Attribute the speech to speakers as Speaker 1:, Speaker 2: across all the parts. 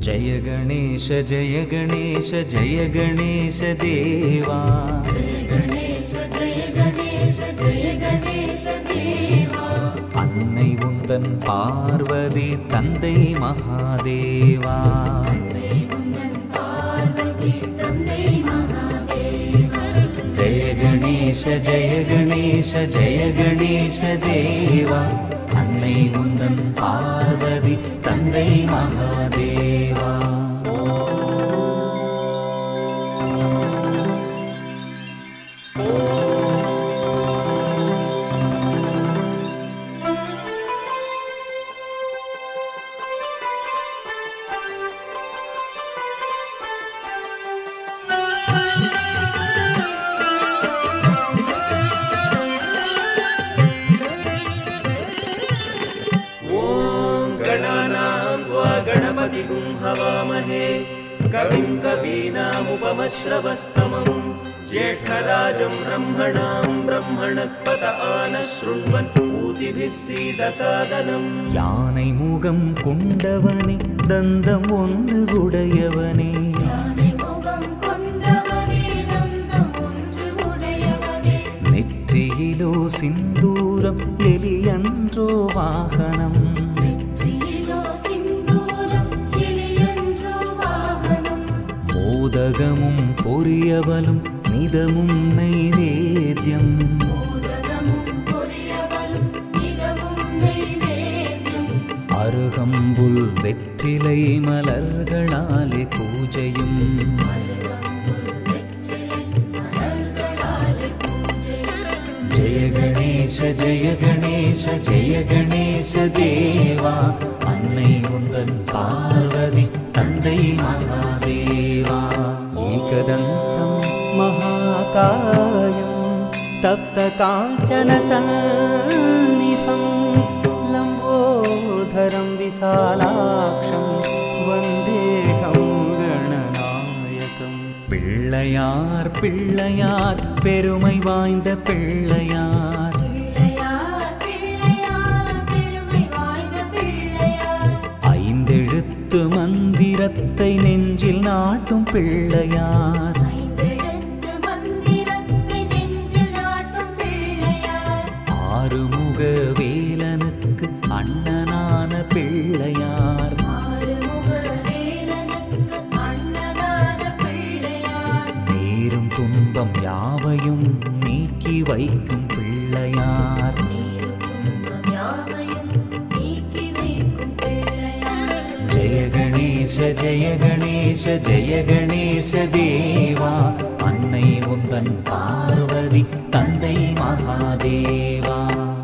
Speaker 1: जय गणेश जय गणेश जय गणेश देवा
Speaker 2: जय गणेश जय गणेश जय गणेश देवा
Speaker 1: அன்னை உந்தன் பார்வதி தந்தை மகாதேவா
Speaker 2: அன்னை உந்தன் பார்வதி தந்தை மகாதேவா
Speaker 1: ஜெய கணேச ஜெய கணேச ஜெய கணேச தேவா அன்னை உந்தன் பார்வதி தந்தை மகாதேவா
Speaker 3: ॐ गणानां त्वा गणपतिगुं हवामहे कविं कवीनामुपमश्रवस्तमम् ज्येष्ठराजं ब्रह्मणां ब्रह्मणस्पत आनः शृण्वन् ऊतिभिः सीदसादनम्
Speaker 1: யானை முகம் கொண்டவனே தந்தம் ஒன்று உடையவனே
Speaker 2: யானை முகம் கொண்டவனே தந்தம் ஒன்று உடையவனே
Speaker 1: நெற்றியிலோ சிந்தூரம் எலியன்றோ வாகனம்
Speaker 2: வெற்றியிலோ சிந்தூரம் கிளியன்றோ வாகனம்
Speaker 1: மோதகமும் பொரியவலும் நிதமும் நைவேத்யம்
Speaker 2: மோதகமும் பொரியவலும் மிகவும் நைவேத்யம்
Speaker 1: அருகம்புல் வெற்றிலை மலர்களாலே பூஜையும்
Speaker 2: அருகம்புல் வெற்றிலை மலர்களாலே பூஜை
Speaker 1: ஜெய கணேச ஜெய கணேச ஜெய கணேச தேவா அன்னை உந்தன் பார்வதி தந்தை மகாதேவா ஏகதந்தம் மகாகாயம் தப்த காஞ்சன சந்நிதம் லம்போதரம் விசாலாட்சம் வந்தேகம் கணநாயகம் பிள்ளையார் பிள்ளையார் பெருமை வாய்ந்த பிள்ளையார்
Speaker 2: பிள்ளையார் பிள்ளையார் பெருமை வாய்ந்த பிள்ளையார்
Speaker 1: ஐந்தெழுத்து மந்திரத்தை நெஞ்சில் நாட்டும் பிள்ளையார்
Speaker 2: ஐந்தெழுத்து மந்திரத்தை நெஞ்சில் நாட்டும் பிள்ளையார்
Speaker 1: ஆறுமுக வேலனுக்கு அண்ணனான பிள்ளையார்
Speaker 2: ஆறுமுக வேலனுக்கு அன்னதான பிள்ளையார்
Speaker 1: நேரும் துன்பம் யாவையும் நீக்கி வைக்கும் பிள்ளையார்
Speaker 2: நீரும் துன்பம் யாவையும் நீக்கி வைக்கும் பிள்ளையார்
Speaker 1: ஜெய கணேச ஜெய கணேச ஜெய கணேச தேவா அன்னை உந்தன் பார்வதி தந்தை மகாதேவா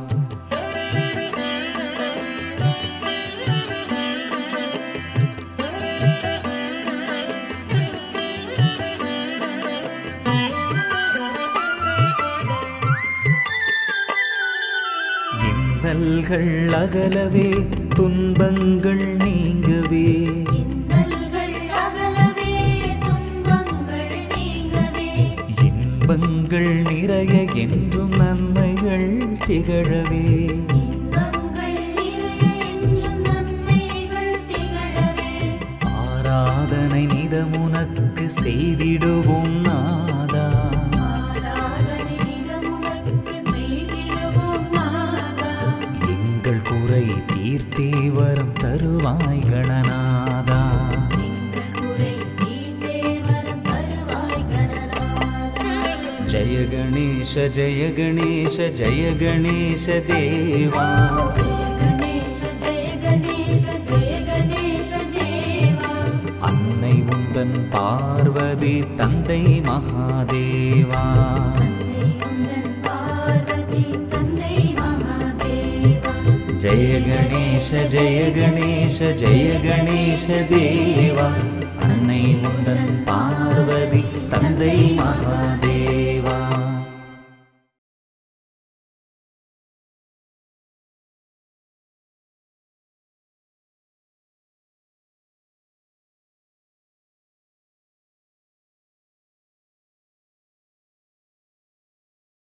Speaker 1: இன்னல்கள் அகலவே துன்பங்கள் நீங்கவே
Speaker 2: இன்னல்கள் அகலவே துன்பங்கள் நீங்கவே
Speaker 1: இன்பங்கள் நிறைய என்றும் நன்மைகள் திகழவே
Speaker 2: இன்பங்கள் நிறைய என்றும் நன்மைகள் திகழவே
Speaker 1: ஆராதனை நிதமுனக்கு செய்திடுவோம் நாதா
Speaker 2: ஆராதனை நிகமுனக்கு செய்திடுவோம் நாதா
Speaker 1: எங்கள் குறை தீர்த்தே வரம் தருவாய் கணநாதா
Speaker 2: எங்கள் குறை தீர்த்தே வரம் தருவாய் கணநாதா
Speaker 1: ஜெய கணேச ஜெய கணேச ஜெய கணேச தேவா
Speaker 2: ஜெய கணேச ஜெய கணேச ஜெய கணேச தேவா
Speaker 1: அன்னை உந்தன் பார்வதி தந்தை மகாதேவா
Speaker 2: அன்னை உந்தன் பார்வதி தந்தை மகாதேவா
Speaker 1: ஜெய கணேச ஜெய கணேச ஜெய கணேச தேவா அன்னை உந்தன் பார்வதி தந்தை மகாதேவா